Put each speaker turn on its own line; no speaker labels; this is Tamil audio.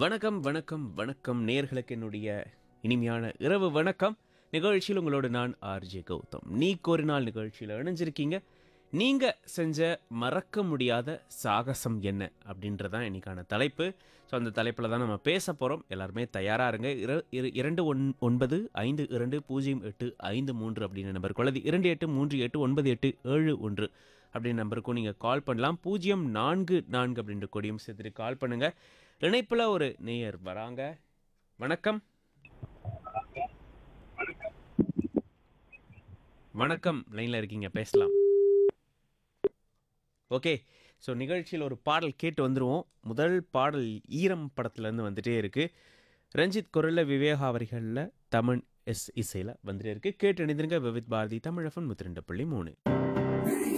வணக்கம் வணக்கம் வணக்கம் நேர்களுக்கு என்னுடைய இனிமையான இரவு வணக்கம் நிகழ்ச்சியில் உங்களோட நான் ஆர்ஜே கௌதம் நீ ஒரு நாள் நிகழ்ச்சியில் இணைஞ்சிருக்கீங்க நீங்கள் செஞ்ச மறக்க முடியாத சாகசம் என்ன அப்படின்றதான் இன்னைக்கான தலைப்பு ஸோ அந்த தலைப்பில் தான் நம்ம பேச போகிறோம் எல்லாருமே தயாராக இருங்க இர இரு- இரண்டு ஒன் ஒன்பது ஐந்து இரண்டு பூஜ்ஜியம் எட்டு ஐந்து மூன்று அப்படின்னு நம்பர் கொள்ளது இரண்டு எட்டு மூன்று எட்டு ஒன்பது எட்டு ஏழு ஒன்று அப்படின்னு நம்பருக்கும் நீங்கள் கால் பண்ணலாம் பூஜ்ஜியம் நான்கு நான்கு அப்படின்ற கொடியும் சேர்த்துட்டு கால் பண்ணுங்கள் இணைப்பில் ஒரு நேயர் வராங்க வணக்கம் வணக்கம் லைனில் இருக்கீங்க பேசலாம் ஓகே ஸோ நிகழ்ச்சியில் ஒரு பாடல் கேட்டு வந்துருவோம் முதல் பாடல் ஈரம் படத்துலேருந்து வந்துட்டே இருக்கு ரஞ்சித் குரலில் விவேகா வரிகளில் தமிழ் எஸ் இசையில் வந்துட்டே இருக்கு கேட்டு இணைந்திருங்க விவித் பாரதி தமிழ் எஃப்எம் நூற்றி ரெண்டு புள்ளி மூணு